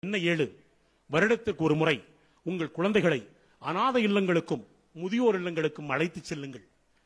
என்ன ஏழு வருடத்திற்கு ஒரு முறை உங்கள் குழந்தைகளை அநாத இல்லங்களுக்கும் முதியோர் இல்லங்களுக்கும் அழைத்துச் செல்லுங்கள்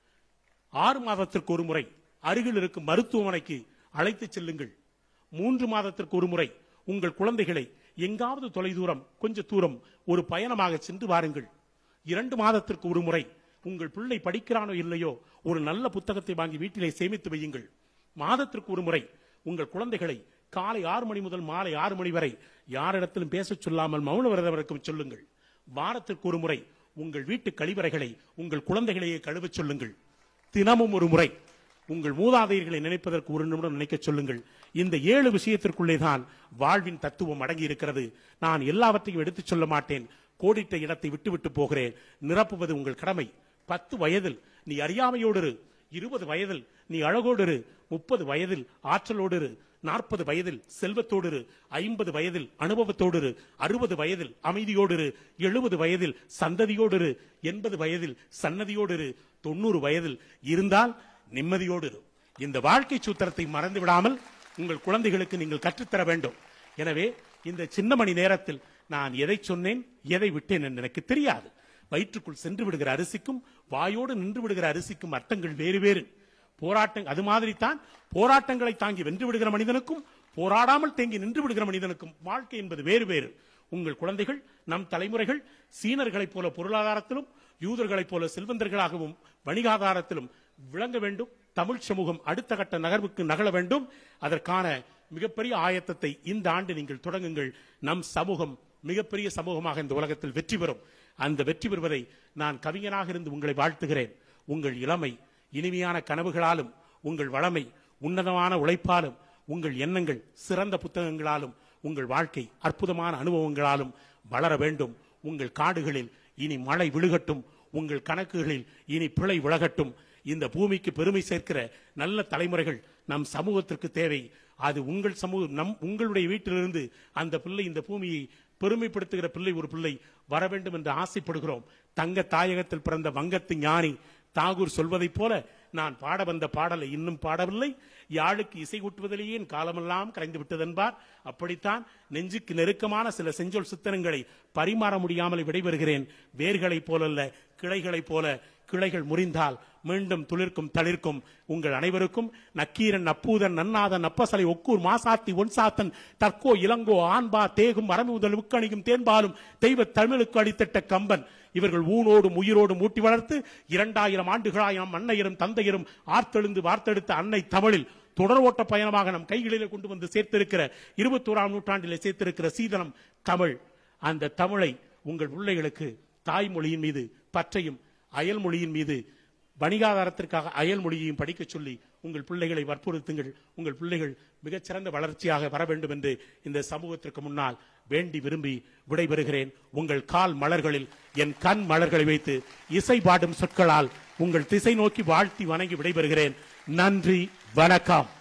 ஆறு மாதத்திற்கு ஒரு முறை அருகில் இருக்கும் மருத்துவமனைக்கு அழைத்துச் செல்லுங்கள் மூன்று மாதத்திற்கு ஒரு முறை உங்கள் குழந்தைகளை எங்காவது தொலைதூரம் கொஞ்ச தூரம் ஒரு பயணமாக சென்று வாருங்கள் இரண்டு மாதத்திற்கு ஒரு முறை உங்கள் பிள்ளை படிக்கிறானோ இல்லையோ ஒரு நல்ல புத்தகத்தை வாங்கி வீட்டிலே சேமித்து வையுங்கள் மாதத்திற்கு ஒரு முறை உங்கள் குழந்தைகளை காலை ஆறு மணி முதல் மாலை ஆறு மணி வரை யாரிடத்திலும் பேசச் சொல்லாமல் மௌன விரதம் இருக்கும் சொல்லுங்கள் வாரத்திற்கு ஒரு முறை உங்கள் வீட்டு கழிவறைகளை உங்கள் குழந்தைகளையே கழுவச் சொல்லுங்கள் தினமும் ஒரு முறை உங்கள் மூதாதையர்களை நினைப்பதற்கு ஒரு நிமிடம் நினைக்கச் சொல்லுங்கள் இந்த ஏழு விஷயத்திற்குள்ளே தான் வாழ்வின் தத்துவம் அடங்கி இருக்கிறது நான் எல்லாவற்றையும் எடுத்துச் சொல்ல மாட்டேன் கோடிட்ட இடத்தை விட்டுவிட்டு போகிறேன் நிரப்புவது உங்கள் கடமை பத்து வயதில் நீ அறியாமையோடு இரு இருபது வயதில் நீ அழகோடு இரு முப்பது வயதில் ஆற்றலோடு இரு நாற்பது வயதில் செல்வத்தோடு இரு ஐம்பது வயதில் அனுபவத்தோடு இரு அறுபது வயதில் அமைதியோடு இரு எழுபது வயதில் சந்ததியோடு இரு எண்பது வயதில் சன்னதியோடு இரு தொண்ணூறு வயதில் இருந்தால் நிம்மதியோடு இரு இந்த வாழ்க்கை சூத்திரத்தை மறந்து விடாமல் உங்கள் குழந்தைகளுக்கு நீங்கள் கற்றுத்தர வேண்டும் எனவே இந்த சின்ன மணி நேரத்தில் நான் எதை சொன்னேன் எதை விட்டேன் என்று எனக்கு தெரியாது வயிற்றுக்குள் சென்று விடுகிற அரிசிக்கும் வாயோடு நின்று விடுகிற அரிசிக்கும் அர்த்தங்கள் வேறு வேறு போராட்டம் அது மாதிரி தான் போராட்டங்களை தாங்கி வென்று விடுகிற மனிதனுக்கும் போராடாமல் தேங்கி நின்று விடுகிற மனிதனுக்கும் வாழ்க்கை என்பது வேறு வேறு உங்கள் குழந்தைகள் நம் தலைமுறைகள் சீனர்களைப் போல பொருளாதாரத்திலும் யூதர்களைப் போல செல்வந்தர்களாகவும் வணிகாதாரத்திலும் விளங்க வேண்டும் தமிழ் சமூகம் அடுத்த கட்ட நகர்வுக்கு நகல வேண்டும் அதற்கான மிகப்பெரிய ஆயத்தத்தை இந்த ஆண்டு நீங்கள் தொடங்குங்கள் நம் சமூகம் மிகப்பெரிய சமூகமாக இந்த உலகத்தில் வெற்றி பெறும் அந்த வெற்றி பெறுவதை நான் கவிஞனாக இருந்து உங்களை வாழ்த்துகிறேன் உங்கள் இளமை இனிமையான கனவுகளாலும் உங்கள் வளமை உன்னதமான உழைப்பாலும் உங்கள் எண்ணங்கள் சிறந்த புத்தகங்களாலும் உங்கள் வாழ்க்கை அற்புதமான அனுபவங்களாலும் வளர வேண்டும் உங்கள் காடுகளில் இனி மழை விழுகட்டும் உங்கள் கணக்குகளில் இனி பிழை விலகட்டும் இந்த பூமிக்கு பெருமை சேர்க்கிற நல்ல தலைமுறைகள் நம் சமூகத்திற்கு தேவை அது உங்கள் சமூகம் நம் உங்களுடைய வீட்டிலிருந்து அந்த பிள்ளை இந்த பூமியை பெருமைப்படுத்துகிற பிள்ளை ஒரு பிள்ளை வர வேண்டும் என்று ஆசைப்படுகிறோம் தங்க தாயகத்தில் பிறந்த வங்கத்து ஞானி தாகூர் சொல்வதைப் போல நான் பாட வந்த பாடலை இன்னும் பாடவில்லை யாழுக்கு இசை ஊட்டுவதிலேயே என் காலமெல்லாம் கரைந்து விட்டதென்பார் அப்படித்தான் நெஞ்சுக்கு நெருக்கமான சில செஞ்சொல் சித்தனங்களை பரிமாற முடியாமல் விடைபெறுகிறேன் வேர்களைப் போலல்ல கிளைகளைப் போல கிளைகள் முறிந்தால் மீண்டும் துளிர்க்கும் தளிர்க்கும் உங்கள் அனைவருக்கும் நக்கீரன் நப்பூதன் நன்னாதன் நப்பசலை ஒக்கூர் மாசாத்தி ஒன்சாத்தன் தற்கோ இளங்கோ ஆண்பா தேகும் அரமுதல் உக்கணியும் தேன்பாலும் தெய்வ தமிழுக்கு அடித்திட்ட கம்பன் இவர்கள் ஊனோடும் உயிரோடும் ஊட்டி வளர்த்து இரண்டாயிரம் ஆண்டுகளாய் நம் அன்னையரும் தந்தையரும் ஆர்த்தெழுந்து வார்த்தெடுத்த அன்னை தமிழில் தொடர் ஓட்ட பயணமாக நம் கைகளிலே கொண்டு வந்து சேர்த்திருக்கிற இருபத்தோராம் நூற்றாண்டிலே சேர்த்திருக்கிற சீதனம் தமிழ் அந்த தமிழை உங்கள் பிள்ளைகளுக்கு தாய்மொழியின் மீது பற்றையும் அயல் மொழியின் மீது வணிகாதாரத்திற்காக அயல் மொழியையும் படிக்கச் சொல்லி உங்கள் பிள்ளைகளை வற்புறுத்துங்கள் உங்கள் பிள்ளைகள் மிகச்சிறந்த வளர்ச்சியாக வர வேண்டும் என்று இந்த சமூகத்திற்கு முன்னால் வேண்டி விரும்பி விடைபெறுகிறேன் உங்கள் கால் மலர்களில் என் கண் மலர்களை வைத்து இசை பாடும் சொற்களால் உங்கள் திசை நோக்கி வாழ்த்தி வணங்கி விடைபெறுகிறேன் நன்றி வணக்கம்